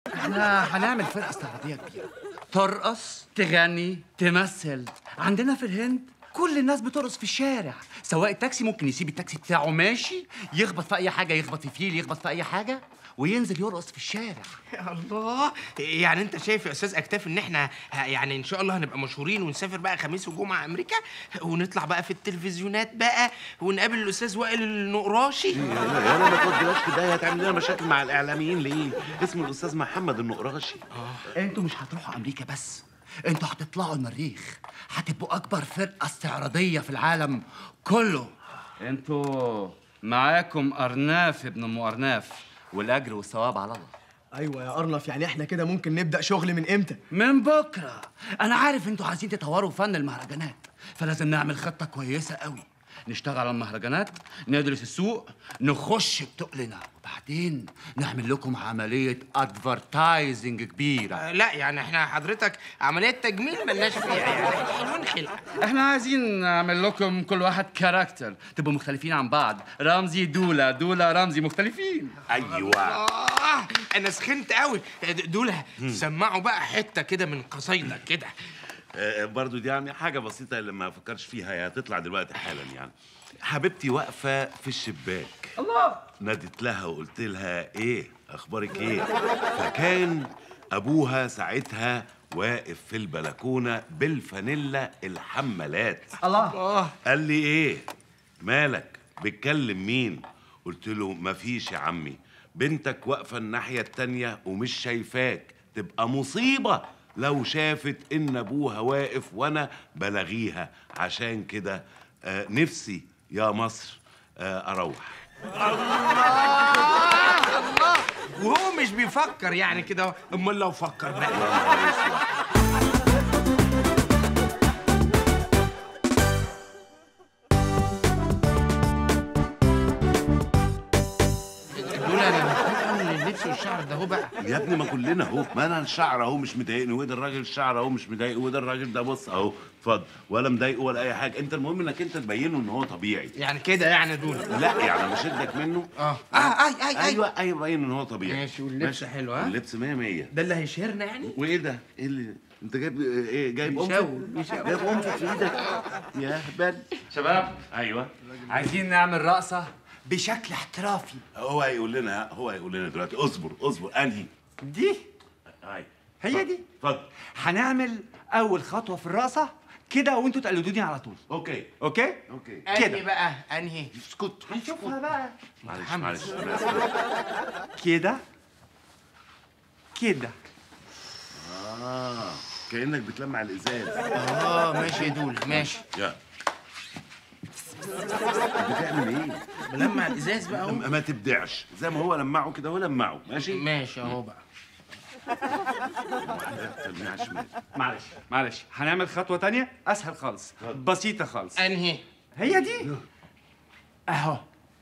احنا هنعمل فرقه استعراضيه كبيره ترقص تغني تمثل عندنا في الهند كل الناس بترقص في الشارع سواق التاكسي ممكن يسيب التاكسي بتاعه ماشي يخبط في اي حاجه يخبط في فيل يخبط في اي حاجه وينزل يرقص في الشارع يا الله يعني انت شايف يا استاذ اكتاف ان احنا ه- يعني ان شاء الله هنبقى مشهورين ونسافر بقى خميس وجمعه امريكا ونطلع بقى في التلفزيونات بقى ونقابل الاستاذ وائل النقراشي يا انا ما توديناش في ده هتعمل لنا مشاكل مع الاعلاميين ليه؟ اسمه الاستاذ محمد النقراشي انتوا مش هتروحوا امريكا بس انتوا هتطلعوا المريخ هتبقوا اكبر فرقه استعراضيه في العالم كله انتوا معاكم ارناف ابن ام ارناف والاجر والثواب على الله ايوه يا ارنف يعني احنا كده ممكن نبدا شغل من امتى من بكره انا عارف انتوا عايزين تطوروا فن المهرجانات فلازم نعمل خطه كويسه قوي نشتغل على المهرجانات ندرس السوق نخش بتقلنا وبعدين نعمل لكم عمليه ادفرتايزنج كبيره آه، لا يعني احنا حضرتك عمليه تجميل ملناش فيها يعني احنا حلوين خلقه احنا عايزين نعمل لكم كل واحد كاركتر تبقوا مختلفين عن بعض رمزي دولا دولا رمزي مختلفين ايوه آه انا سخنت قوي دول سمعوا بقى حته كده من قصايدك كده آه، برضو دي يعني حاجة بسيطة اللي ما فكرش فيها هي هتطلع دلوقتي حالا يعني حبيبتي واقفة في الشباك الله نادت لها وقلت لها ايه اخبارك ايه فكان ابوها ساعتها واقف في البلكونة بالفانيلا الحمالات اه قال لي ايه مالك بتكلم مين قلت له مفيش يا عمي بنتك واقفه الناحيه التانيه ومش شايفاك تبقى مصيبه لو شافت ان ابوها واقف وانا بلغيها عشان كده آه نفسي يا مصر آه اروح الله وهو مش بيفكر يعني كده امال لو فكر بقى دول انا مخنوق من اللبس والشعر ده هو بقى يا ابني ما كلنا اهو ما انا الشعر اهو مش مضايقني وده الراجل الشعر اهو مش مضايقه وده الراجل ده بص اهو اتفضل ولا مضايقه ولا اي حاجه انت المهم انك انت تبينه ان هو طبيعي يعني كده يعني دول لا يعني انا بشدك منه اه اه اي اي اي ايوه ايوه باين ان هو طبيعي ماشي، واللبس حلو، ها؟ اللبس 100 100 ده اللي هيشهرنا يعني وايه ده؟ ايه اللي انت جايب ايه جايب بيشاور، انفك؟ بيشاور. جايب انفك في ايدك يا هبل شباب ايوه عايزين نعمل رقصه بشكل احترافي هو هيقول لنا هو هيقول لنا دلوقتي اصبر اصبر انهي دي هاي هي دي اتفضل هنعمل اول خطوه في الرقصه كده وانتوا تقلدوني على طول اوكي اوكي اوكي انهي بقى انهي اسكت هنشوفها بقى معلش محمد. معلش أنا آسف. كده كده اه كانك بتلمع الازاز اه ماشي يا دول ماشي يا بتعمل ايه؟ بلمع الازاز بقى اهو ما ما تبدعش زي ما هو لمعه كده هو لمعه ماشي؟ ماشي اهو بقى تلميع شمال معلش معلش هنعمل خطوه تانية اسهل خالص بسيطه خالص انهي هي دي اهو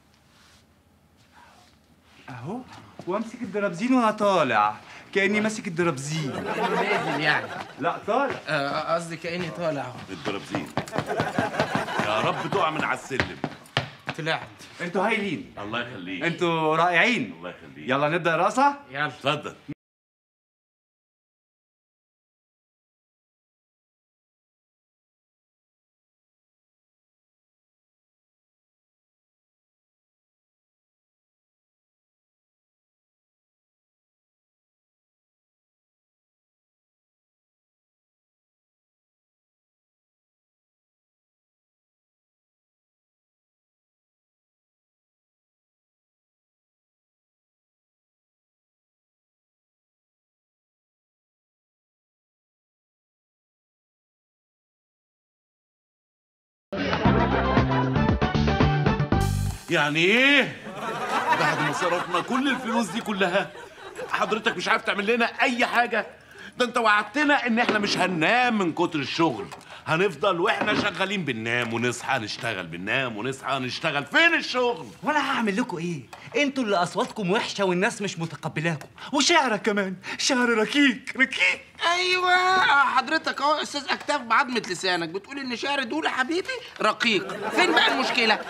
اهو وامسك الدرابزين وانا طالع كاني ماسك الدرابزين كانه نازل يعني لا طالع آه، قصدي كاني طالع اهو الدرابزين يا رب تقع من على السلم طلعت انتوا هايلين الله يخليك انتوا رائعين الله يخليك يلا نبدا الرقصه يلا اتفضل يعني ايه؟ بعد ما صرفنا كل الفلوس دي كلها حضرتك مش عارف تعمل لنا اي حاجه ده انت وعدتنا ان احنا مش هننام من كتر الشغل هنفضل واحنا شغالين بننام ونصحى نشتغل بننام ونصحى نشتغل فين الشغل وانا هعمل لكم ايه انتوا اللي اصواتكم وحشه والناس مش متقبلاكم وشعرك كمان شعر ركيك ركيك ايوه حضرتك اهو استاذ اكتاف بعضمه لسانك بتقول ان شعر دول يا حبيبي رقيق فين بقى المشكله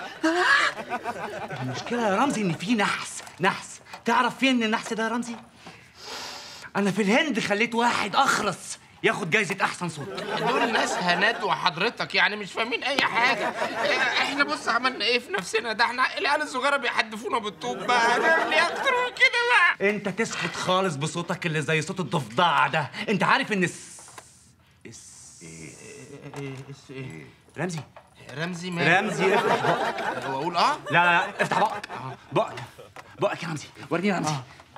المشكله يا رمزي ان في نحس نحس تعرف فين النحس ده يا رمزي انا في الهند خليت واحد اخرس ياخد جايزه احسن صوت دول ناس هنات وحضرتك يعني مش فاهمين اي حاجه احنا بص عملنا ايه في نفسنا ده احنا العيال الصغيره بيحدفونا بالطوب بقى هنعمل ايه اكتر من كده بقى انت تسكت خالص بصوتك اللي زي صوت الضفدع ده انت عارف ان الس... الس... ايه رمزي رمزي مال رمزي افتح بقك هو اقول اه لا لا لا افتح بقك بقك بقك يا رمزي وريني رمزي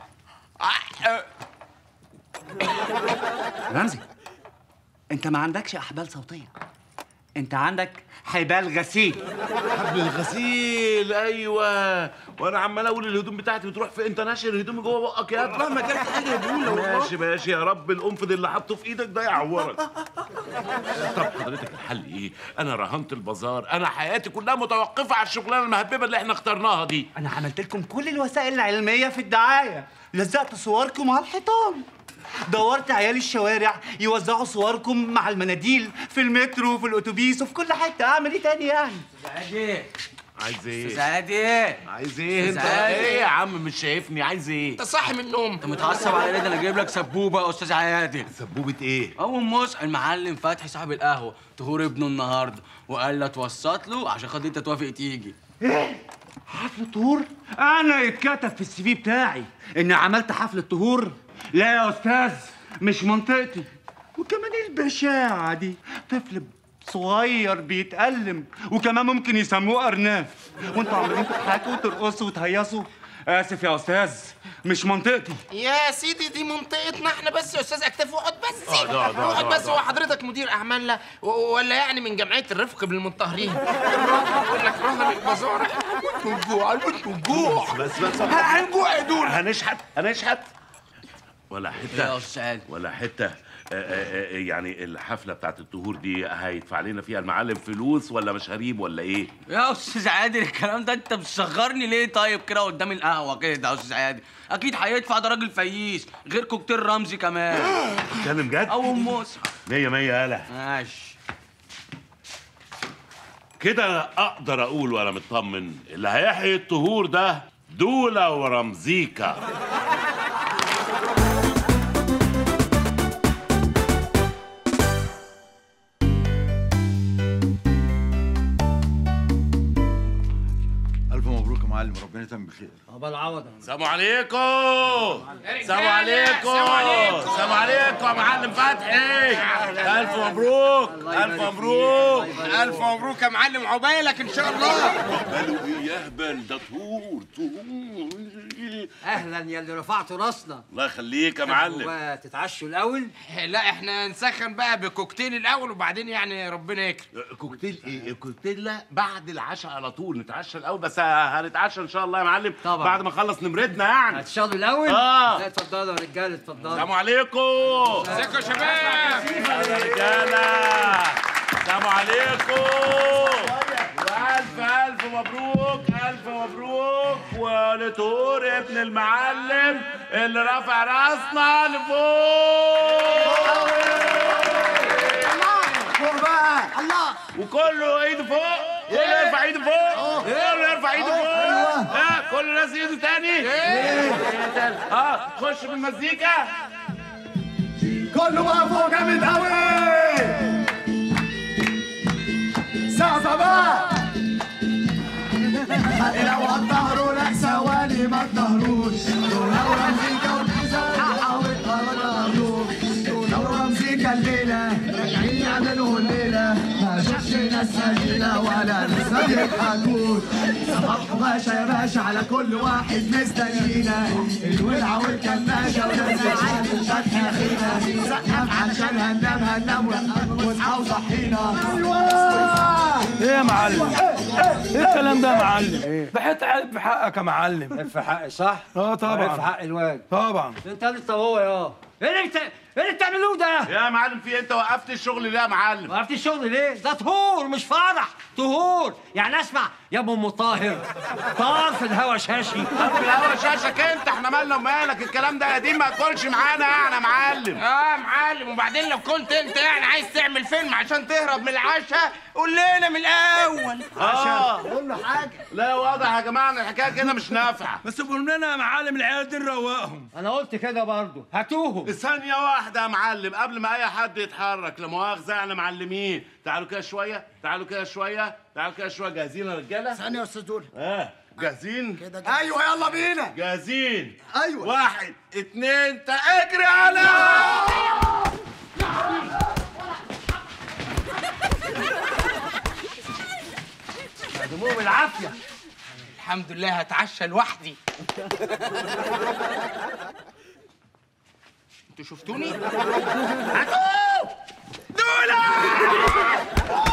رمزي انت ما عندكش احبال صوتيه انت عندك حبال غسيل حبل الغسيل ايوه وانا عمال اقول الهدوم بتاعتي بتروح في انت ناشر هدومي جوه بقك يا ابني مهما كانت حاجه بقول ماشي ماشي يا رب القنفذ اللي حاطه في ايدك ده يعورك طب حضرتك الحل ايه انا رهنت البازار انا حياتي كلها متوقفه على الشغلانه المهببه اللي احنا اخترناها دي انا عملت لكم كل الوسائل العلميه في الدعايه لزقت صوركم على الحيطان دورت عيال الشوارع يوزعوا صوركم مع المناديل في المترو وفي الاتوبيس وفي كل حته اعمل ايه تاني يعني عادي عايز ايه عادي عايز ايه انت أستاذ عادل. ايه يا عم مش شايفني عايز ايه انت صاحي من النوم انت متعصب على ايه ده انا جايب لك سبوبه يا استاذ عادل سبوبه ايه اول ما اصحى المعلم فتحي صاحب القهوه تهور ابنه النهارده وقال لي اتوسط له عشان خاطر انت توافق تيجي حفله طهور انا يتكتب في السي في بتاعي اني عملت حفله طهور لا يا استاذ مش منطقتي وكمان إيه البشاعه دي طفل صغير بيتألم وكمان ممكن يسموه أرناف وانتوا عمالين تضحكوا وترقصوا وتهيصوا آسف يا أستاذ مش منطقتي يا سيدي دي منطقتنا احنا بس يا استاذ اكتاف اقعد بس اقعد، اقعد، اقعد اقعد، بس هو حضرتك مدير اعمالنا و- ولا يعني من جمعيه الرفق بالمنتهرين الراجل بيقول لك رهن البازار الجوع الجوع بس بس هنجوع يا دول هنشحت هنشحت ولا يا حته استاذ عادل ولا حته آه، آه، آه، يعني الحفله بتاعت الطهور دي هيدفع لنا فيها المعلم فلوس ولا مشاريب ولا ايه يا استاذ عادل الكلام ده انت مصغرني ليه طيب كده قدام القهوه كده يا استاذ عادل اكيد هيدفع ده راجل فييس غير كوكتيل رمزي كمان بتتكلم جد اول ما اصحى مية مية يالا ماشي كده اقدر اقول وانا مطمن اللي هيحيي الطهور ده دولة ورمزيكا ألف مبروك يا معلم ربنا يتم بخير سلام عليكم سلام عليكم سلام عليكم يا معلم فتحي الف مبروك الف مبروك الف مبروك يا معلم عقبالك ان شاء الله قالوا ايه يهبل ده طهور طهور اهلا يا اللي رفعتوا راسنا الله يخليك يا معلم بقى تتعشوا الاول لا احنا نسخن بقى بكوكتيل الاول وبعدين يعني ربنا يكرم كوكتيل ايه كوكتيل لا بعد العشاء على طول نتعشى الاول بس هنتعشى ان شاء الله يا معلم طبعا. بعد ما نخلص نمردنا يعني هتشربوا الاول آه. لا اتفضلوا يا رجاله اتفضلوا السلام عليكم ازيكم يا شباب يا رجاله السلام عليكم والف الف مبروك الف مبروك ولطهور ابن المعلم اللي رفع راسنا لفوق فوق بقى الله وكله ايده فوق كله يرفع ايده فوق كله يرفع ايده فوق ها كل الناس ايده تاني اه خش بالمزيكا كله بقى فوق جامد قوي سقفة بقى لو هتطهروا لا ثواني ما تطهروش لو رمزيكا والمزاحة والقرارات لو رمزيكا الليلة راجعين يعملوا الليلة ما شافش ناس سجيلة ولا لسه بيضحكوش صباح باشا يا باشا على كل واحد مستنينا الولعة والكماشة وناس بتعمل فتح اخينا سقف عشان هننام هننام ونصحى وصحينا ايوه ايه يا معلم؟ ايه الكلام ده يا معلم؟ بحط عليك بحقك يا معلم في حق صح اه طبعا في حق الواد طبعا انت اللي هو يا ايه اللي بت... ايه اللي بتعملوه ده؟ يا معلم في انت وقفت الشغل ليه يا معلم وقفت الشغل ليه؟ ده طهور مش فرح طهور يعني اسمع يا ام طاهر طار في الهوا شاشي في الهوا شاشك انت احنا مالنا ومالك الكلام ده قديم ما تقولش معانا يعني يا معلم اه معلم وبعدين لو كنت انت يعني عايز تعمل فيلم عشان تهرب من العشاء قول لنا من الاول اه قول له حاجه لا واضح يا جماعه ان الحكايه كده مش نافعه بس قول لنا يا معلم العيال دي نروقهم انا قلت كده برضه هاتوهم ثانية واحدة يا معلم قبل ما أي حد يتحرك لا مؤاخذة احنا معلمين تعالوا كده شوية تعالوا كده شوية تعالوا كده شوية جاهزين يا رجالة؟ ثانية يا استاذ دول اه جاهزين؟ ايوه يلا بينا جاهزين ايوه واحد اتنين تا اجري على دموع بالعافيه الحمد لله هتعشى لوحدي انتوا شفتوني؟ هاتوا! دولة!